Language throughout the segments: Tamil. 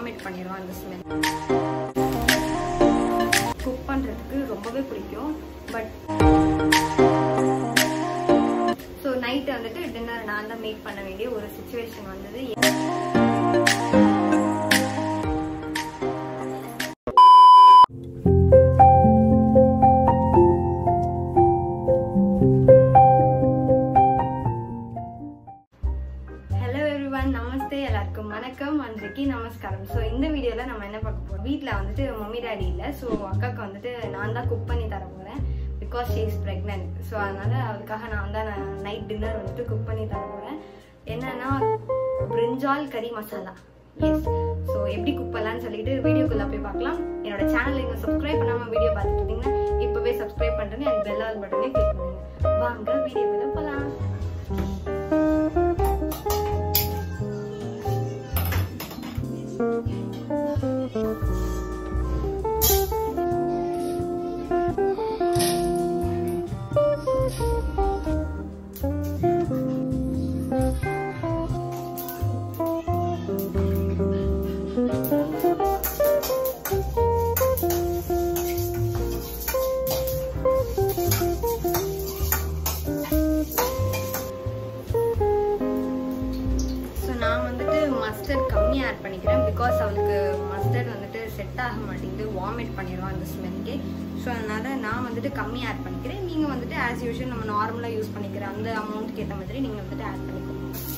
வாமிட் பண்ணிடும் அந்த ஸ்மெல் குக் பண்ணுறதுக்கு ரொம்பவே பிடிக்கும் பட் ஸோ நைட்டு வந்துட்டு டின்னர் நான் தான் மேக் பண்ண வேண்டிய ஒரு சுச்சுவேஷன் வந்தது ஹலோ எவ்ரிவன் நமஸ்தே எல்லாருக்கும் வணக்கம் அன்றைக்கு நமஸ்காரம் ஸோ இந்த வீடியோவில் நம்ம என்ன பார்க்க போகிறோம் வீட்டில் வந்துட்டு மம்மி டாடி இல்லை ஸோ அக்காவுக்கு வந்துட்டு நான் தான் குக் பண்ணி தர போகிறேன் because she is pregnant so அதனால் அதுக்காக நான் தான் நைட் டின்னர் வந்துட்டு குக் பண்ணி தர போகிறேன் என்னன்னா brinjal curry masala yes so எப்படி குக் பண்ணலான்னு சொல்லிட்டு வீடியோக்குள்ளே போய் பார்க்கலாம் என்னோட சேனல் நீங்கள் சப்ஸ்கிரைப் பண்ணாமல் வீடியோ பார்த்துட்டு இருந்தீங்கன்னா இப்போவே சப்ஸ்கிரைப் பண்ணுறேன் அண்ட் பெல் ஆல் பட்டனே கிளிக் பண்ணுங்க வாங்க வீடியோக்குள்ளே போகலாம் ஸோ நான் வந்துட்டு மஸ்டர்ட் கம்மியாக ஆட் பண்ணிக்கிறேன் பிகாஸ் அவளுக்கு மஸ்டர்ட் வந்துட்டு செட் ஆக மாட்டேங்குது வாமிட் பண்ணிடும் அந்த ஸ்மெல்கே ஸோ அதனால் நான் வந்துட்டு கம்மி ஆட் பண்ணிக்கிறேன் நீங்கள் வந்துட்டு ஆஸ் யூஷுவல் நம்ம நார்மலாக யூஸ் பண்ணிக்கிற அந்த அமௌண்ட்டுக்கு ஏற்ற மாதிரி நீங்கள் வந்துட்டு ஆட் பண்ணிக்கோங்க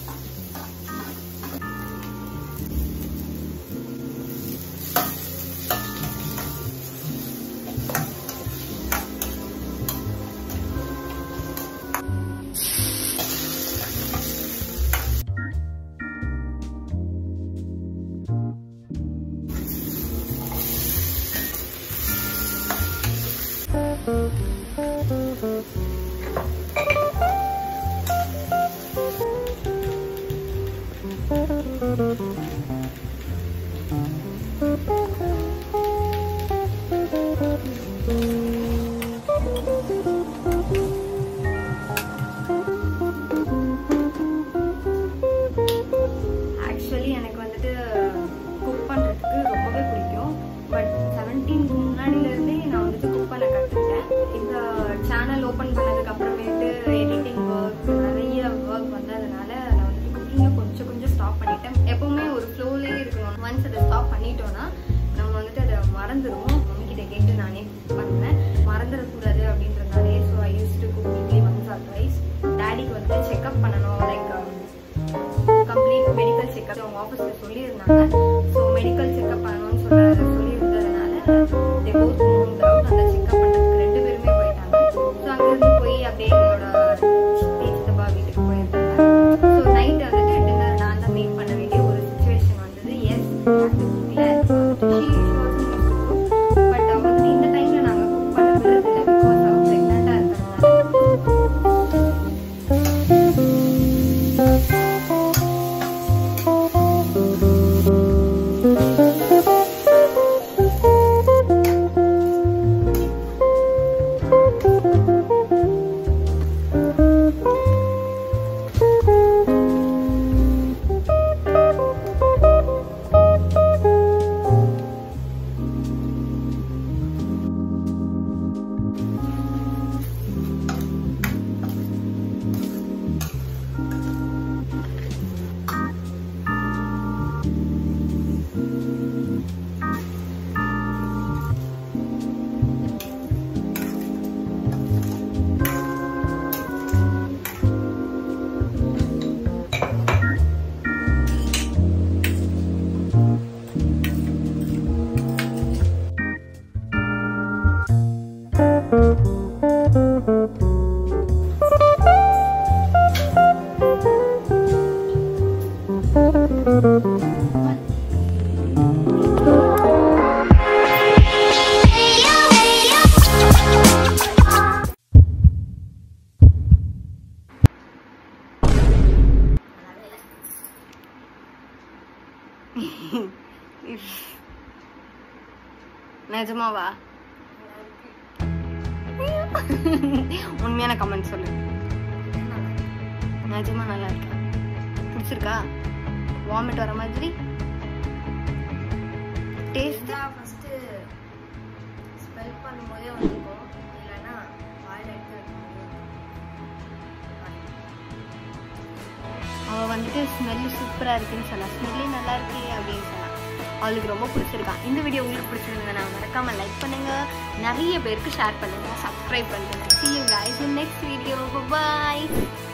ஆக்சுவலி எனக்கு வந்துட்டு குக் பண்ணுறதுக்கு ரொம்பவே பிடிக்கும் பட் செவன்டீனுக்கு முன்னாடிலேருந்தே நான் வந்துட்டு குக் பண்ண கற்றுக்கிட்டேன் இந்த சேனல் ஓப்பன் பண்ணதுக்கு அப்புறமேட்டு எடிட்டிங் ஒர்க் நிறைய ஒர்க் வந்ததுனால நான் வந்துட்டு குக்கிங்கை கொஞ்சம் கொஞ்சம் ஸ்டாப் பண்ணிட்டேன் எப்போவுமே ஒரு ஃப்ளோலேயே இருக்கணும் ஒன்ஸ் அதை ஸ்டாப் பண்ணிட்டோன்னா நம்ம வந்துட்டு அதை மறந்துடுவோம் மம்மி கிட்ட கேட்டு நானே பண்ணுவேன் மறந்துடக்கூடாது அப்படின்றதுனாலே so I use to cook weekly once or twice டேடிக்கு வந்து செக்அப் பண்ணணும் லைக் கம்ப்ளீட் மெடிக்கல் செக்அப் அவங்க ஆஃபீஸில் சொல்லியிருந்தாங்க ஸோ மெடிக்கல் செக்அப் பண்ணணும்னு சொல்ல சொல்லியிருந்ததுனால தே போத் மூவ் அவுட் அந்த செக்அப் பண்ணுறதுக்கு ரெண்டு பேருமே போயிட்டாங்க ஸோ அங்கேருந்து போய் அப்படியே எங்களோட சித்தி சித்தப்பா வீட்டுக்கு போயிருந்தாங்க ஸோ நைட் வந்துட்டு டின்னர் நான் தான் மேக் பண்ண வேண்டிய ஒரு சுச்சுவேஷன் வந்தது எஸ் பட் வந்துட்டு இந்த டைமில் நாங்கள் குக் பண்ண விடுறதில்லை பிகாஸ் அவங்க ப்ரெக்னெண்ட்டாக இருக்கிறதுனால நிஜமாவா உண்மையான கமெண்ட் சொல்லு நிஜமா நல்லா இருக்கா பிடிச்சிருக்கா வாமிட் வர மாதிரி டேஸ்ட் ஃபர்ஸ்ட் ஸ்மெல் பண்ணும்போதே வந்துருக்கும் இல்லைன்னா வாயில் எடுத்து வைக்கும்போது அவள் வந்துட்டு ஸ்மெல்லு சூப்பராக இருக்குன்னு சொன்னா ஸ்மெல்லே நல்லா இருக்கு அப்படின்னு சொன்னா அவளுக்கு ரொம்ப பிடிச்சிருக்கா இந்த வீடியோ உங்களுக்கு பிடிச்சிருந்ததுன்னா மறக்காம லைக் பண்ணுங்க நிறைய பேருக்கு ஷேர் பண்ணுங்க சப்ஸ்கிரைப் பண்ணுங்க see you guys in next video bye